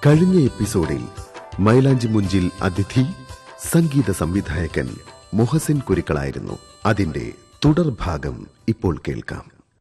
കഴിഞ്ഞ എപ്പിസോഡിൽ മൈലാഞ്ചി മുഞ്ചിൽ അതിഥി സംഗീത സംവിധായകൻ മുഹസിൻ കുരുക്കളായിരുന്നു അതിന്റെ തുടർഭാഗം ഇപ്പോൾ കേൾക്കാം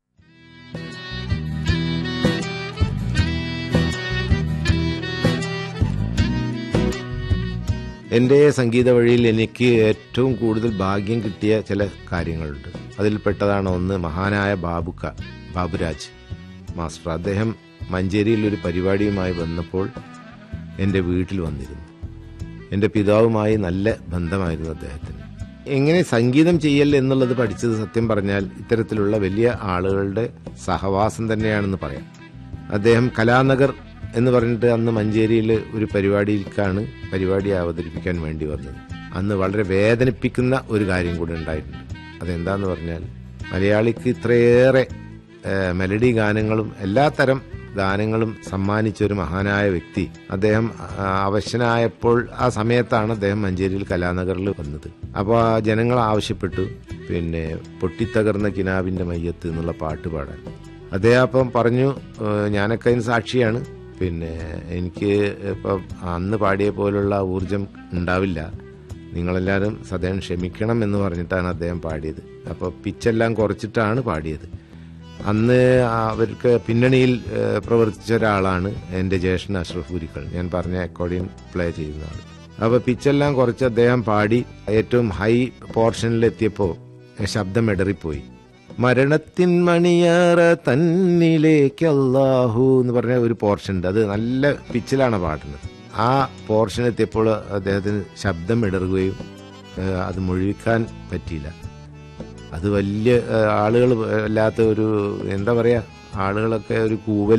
എൻ്റെ സംഗീത വഴിയിൽ എനിക്ക് ഏറ്റവും കൂടുതൽ ഭാഗ്യം കിട്ടിയ ചില കാര്യങ്ങളുണ്ട് അതിൽപ്പെട്ടതാണ് ഒന്ന് മഹാനായ ബാബുക്ക ബാബുരാജ് മാസ്റ്റർ അദ്ദേഹം മഞ്ചേരിയിൽ ഒരു പരിപാടിയുമായി വന്നപ്പോൾ എൻ്റെ വീട്ടിൽ വന്നിരുന്നു എൻ്റെ പിതാവുമായി നല്ല ബന്ധമായിരുന്നു അദ്ദേഹത്തിന് എങ്ങനെ സംഗീതം ചെയ്യൽ എന്നുള്ളത് പഠിച്ചത് സത്യം പറഞ്ഞാൽ ഇത്തരത്തിലുള്ള വലിയ ആളുകളുടെ സഹവാസം തന്നെയാണെന്ന് പറയാം അദ്ദേഹം കലാനഗർ എന്ന് പറഞ്ഞിട്ട് അന്ന് മഞ്ചേരിയിൽ ഒരു പരിപാടിയിലേക്കാണ് പരിപാടി അവതരിപ്പിക്കാൻ വേണ്ടി വന്നത് അന്ന് വളരെ വേദനിപ്പിക്കുന്ന ഒരു കാര്യം കൂടി ഉണ്ടായിട്ടുണ്ട് അതെന്താന്ന് പറഞ്ഞാൽ മലയാളിക്ക് ഇത്രയേറെ ഏഹ്, മെലഡി ഗാനങ്ങളും എല്ലാത്തരം ഗാനങ്ങളും സമ്മാനിച്ച ഒരു മഹാനായ വ്യക്തി അദ്ദേഹം ആ, അവശനായപ്പോൾ ആ സമയത്താണ് അദ്ദേഹം മഞ്ചേരിയിൽ കലാനഗറിൽ വന്നത് അപ്പോൾ ആ ജനങ്ങൾ ആവശ്യപ്പെട്ടു പിന്നെ പൊട്ടിത്തകർന്ന കിനാവിന്റെ മയ്യത്ത് എന്നുള്ള പാട്ട് പാടാൻ അദ്ദേഹം അപ്പം പറഞ്ഞു "ഏഹ്, ഞാനൊക്കെ അതിന് സാക്ഷിയാണ് പിന്നെ എനിക്ക് ഇപ്പം അന്ന് പാടിയ പോലുള്ള ഊർജം ഉണ്ടാവില്ല നിങ്ങളെല്ലാവരും സദയം ക്ഷമിക്കണം എന്ന് പറഞ്ഞിട്ടാണ് അദ്ദേഹം പാടിയത് അപ്പോൾ പിച്ചെല്ലാം കുറച്ചിട്ടാണ് പാടിയത് അന്ന് അവർക്ക് പിന്നണിയിൽ ഏഹ്, പ്രവർത്തിച്ച ഒരാളാണ് എൻ്റെ ജ്യേഷ്ഠൻ അഷ്റഫ് ഗുരിക്കൾ ഞാൻ പറഞ്ഞ അക്കോർഡിയൻ പ്ലേ ചെയ്യുന്ന ആൾ അപ്പോൾ പിച്ചെല്ലാം കുറച്ച് അദ്ദേഹം പാടി ഏറ്റവും ഹൈ പോർഷനിലെത്തിയപ്പോൾ ശബ്ദം ഇടറിപ്പോയി മരണത്തിൻ മണിയറ തന്നിലേക്ക് അല്ലാഹു എന്ന് പറഞ്ഞ ഒരു പോർഷൻ ഉണ്ട് അത് നല്ല പിച്ചിലാണ് പാടുന്നത് ആ പോർഷൻ എത്തിയപ്പോൾ അദ്ദേഹത്തിന് ശബ്ദം ഇടറുകയും ഏഹ്, അത് മുഴുവിക്കാൻ പറ്റിയില്ല അത് വലിയ ആളുകൾ അല്ലാത്ത ഒരു എന്താ പറയാ ആളുകളൊക്കെ ഒരു കൂവൽ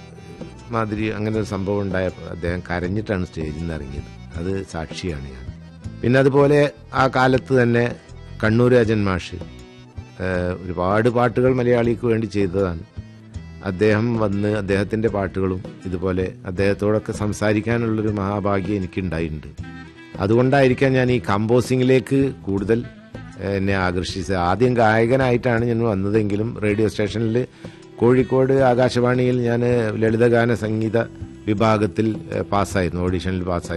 മാതിരി അങ്ങനെ ഒരു സംഭവം ഉണ്ടായപ്പോൾ അദ്ദേഹം കരഞ്ഞിട്ടാണ് സ്റ്റേജിൽ നിന്ന് ഇറങ്ങിയത് അത് സാക്ഷിയാണ് ഞാൻ പിന്നെ അതുപോലെ ആ കാലത്ത് തന്നെ കണ്ണൂർ രാജൻ മാഷ് ഏഹ്, ഒരുപാട് പാട്ടുകൾ മലയാളിക്ക് വേണ്ടി ചെയ്തതാണ് അദ്ദേഹം വന്ന് അദ്ദേഹത്തിന്റെ പാട്ടുകളും ഇതുപോലെ അദ്ദേഹത്തോടൊക്കെ സംസാരിക്കാനുള്ളൊരു മഹാഭാഗ്യം എനിക്കുണ്ടായിട്ടുണ്ട് അതുകൊണ്ടായിരിക്കാം ഞാൻ ഈ കമ്പോസിങ്ങിലേക്ക് കൂടുതൽ ഏഹ്, എന്നെ ആകർഷിച്ചത് ആദ്യം ഗായകനായിട്ടാണ് ഞാൻ വന്നതെങ്കിലും റേഡിയോ സ്റ്റേഷനിൽ കോഴിക്കോട് ആകാശവാണിയിൽ ഞാൻ ലളിതഗാന സംഗീത വിഭാഗത്തിൽ ഏഹ്, പാസ്സായിരുന്നു ഓഡീഷനിൽ പാസ്സായി